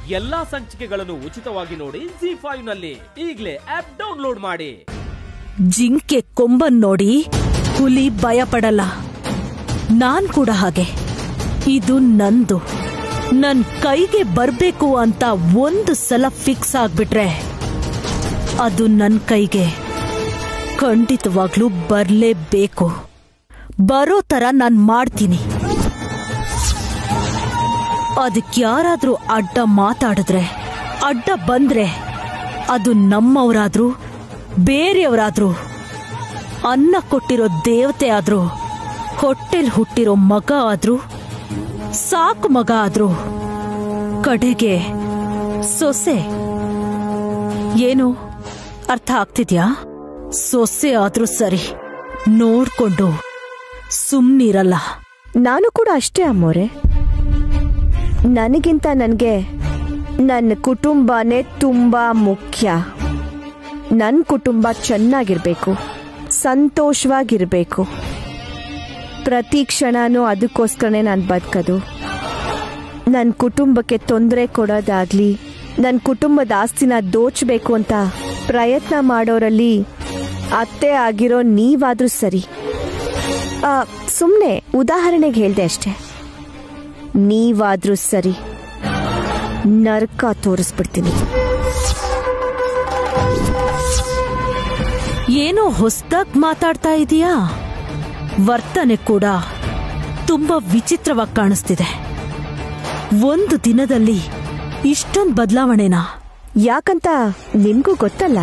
ಎಲ್ಲಾ ಸಂಚಿಕೆಗಳನ್ನು ಉಚಿತವಾಗಿ ನೋಡಿ ಜಿ ಫೈವ್ ನಲ್ಲಿ ಈಗಲೇ ಆಪ್ ಡೌನ್ಲೋಡ್ ಮಾಡಿ ಜಿಂಕೆ ಕೊಂಬನ್ ನೋಡಿ ಹುಲಿ ಭಯಪಡಲ್ಲ ನಾನ್ ಕೂಡ ಹಾಗೆ ಇದು ನಂದು ನನ್ ಕೈಗೆ ಬರ್ಬೇಕು ಅಂತ ಒಂದು ಸಲ ಫಿಕ್ಸ್ ಆಗ್ಬಿಟ್ರೆ ಅದು ನನ್ ಕೈಗೆ ಖಂಡಿತವಾಗ್ಲೂ ಬರ್ಲೇಬೇಕು ಬರೋ ತರ ನಾನ್ ಮಾಡ್ತೀನಿ ಅದಕ್ಕೆ ಯಾರಾದ್ರೂ ಅಡ್ಡ ಮಾತಾಡಿದ್ರೆ ಅಡ್ಡ ಬಂದ್ರೆ ಅದು ನಮ್ಮವರಾದ್ರೂ ಬೇರೆಯವರಾದ್ರೂ ಅನ್ನ ಕೊಟ್ಟಿರೋ ದೇವತೆ ಆದ್ರೂ ಹೊಟ್ಟೆಲ್ ಹುಟ್ಟಿರೋ ಮಗ ಆದ್ರೂ ಸಾಕು ಮಗ ಆದ್ರೂ ಕಡೆಗೆ ಸೊಸೆ ಏನು ಅರ್ಥ ಆಗ್ತಿದ್ಯಾ ಸೊಸೆ ಆದ್ರೂ ಸರಿ ನೋಡ್ಕೊಂಡು ಸುಮ್ನಿರಲ್ಲ ನಾನು ಕೂಡ ಅಷ್ಟೇ ಅಮ್ಮೋರೆ ನನಗಿಂತ ನನಗೆ ನನ್ನ ಕುಟುಂಬನೇ ತುಂಬಾ ಮುಖ್ಯ ನನ್ನ ಕುಟುಂಬ ಚೆನ್ನಾಗಿರ್ಬೇಕು ಸಂತೋಷವಾಗಿರ್ಬೇಕು ಪ್ರತಿ ಕ್ಷಣನೂ ಅದಕ್ಕೋಸ್ಕರನೇ ನಾನು ಬದುಕೋದು ನನ್ನ ಕುಟುಂಬಕ್ಕೆ ತೊಂದರೆ ಕೊಡೋದಾಗ್ಲಿ ನನ್ನ ಕುಟುಂಬದ ಆಸ್ತಿನ ದೋಚಬೇಕು ಅಂತ ಪ್ರಯತ್ನ ಮಾಡೋರಲ್ಲಿ ಅತ್ತೆ ಆಗಿರೋ ನೀವಾದ್ರೂ ಸರಿ ಸುಮ್ಮನೆ ಉದಾಹರಣೆಗೆ ಹೇಳ್ದೆ ಅಷ್ಟೆ ನೀವಾದ್ರೂ ಸರಿ ನರ್ಕ ತೋರಿಸ್ಬಿಡ್ತೀನಿ ಏನೋ ಹೊಸ್ದಾಗ್ ಮಾತಾಡ್ತಾ ಇದೀಯಾ ವರ್ತನೆ ಕೂಡ ತುಂಬಾ ವಿಚಿತ್ರವಾಗಿ ಕಾಣಿಸ್ತಿದೆ ಒಂದು ದಿನದಲ್ಲಿ ಇಷ್ಟೊಂದ್ ಬದಲಾವಣೆನಾ ಯಾಕಂತ ನಿಮ್ಗೂ ಗೊತ್ತಲ್ಲ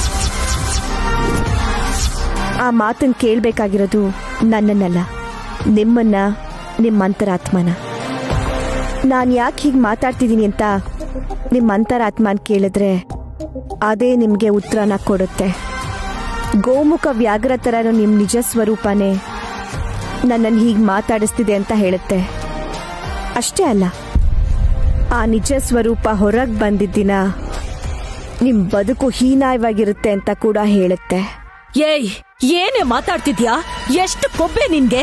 ಆ ಮಾತನ್ನ ಕೇಳ್ಬೇಕಾಗಿರೋದು ನನ್ನನ್ನಲ್ಲ ನಿಮ್ಮನ್ನ ನಿಮ್ಮ ಅಂತರಾತ್ಮನ ನಾನು ಯಾಕೆ ಹೀಗೆ ಮಾತಾಡ್ತಿದ್ದೀನಿ ಅಂತ ನಿಮ್ಮ ಅಂತರಾತ್ಮನ ಕೇಳಿದ್ರೆ ಅದೇ ನಿಮಗೆ ಉತ್ತರನ ಕೊಡುತ್ತೆ ಗೋಮುಖ ವ್ಯಾಘ್ರ ಥರನೂ ನಿಮ್ಮ ನಿಜ ಸ್ವರೂಪನೇ ನನ್ನನ್ನು ಹೀಗೆ ಮಾತಾಡಿಸ್ತಿದೆ ಅಂತ ಹೇಳುತ್ತೆ ಅಷ್ಟೇ ಅಲ್ಲ ಆ ನಿಜ ಸ್ವರೂಪ ಹೊರಗೆ ಬಂದಿದ್ದಿನ ನಿಮ್ ಬದುಕು ಹೀನಾಯವಾಗಿರುತ್ತೆ ಅಂತ ಕೂಡ ಹೇಳುತ್ತೆ ಏಯ್ ಏನೇ ಮಾತಾಡ್ತಿದ್ಯಾ ಎಷ್ಟು ಕೊಬ್ಬೆ ನಿನ್ಗೆ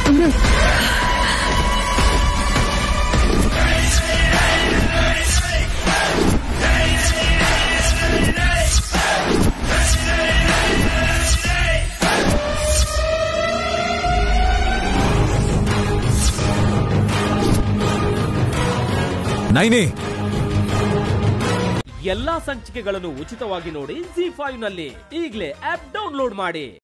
ನೈನಿ ಎಲ್ಲಾ ಸಂಚಿಕೆಗಳನ್ನು ಉಚಿತವಾಗಿ ನೋಡಿ ಜಿ ಫೈವ್ ನಲ್ಲಿ ಈಗಲೇ ಆಪ್ ಡೌನ್ಲೋಡ್ ಮಾಡಿ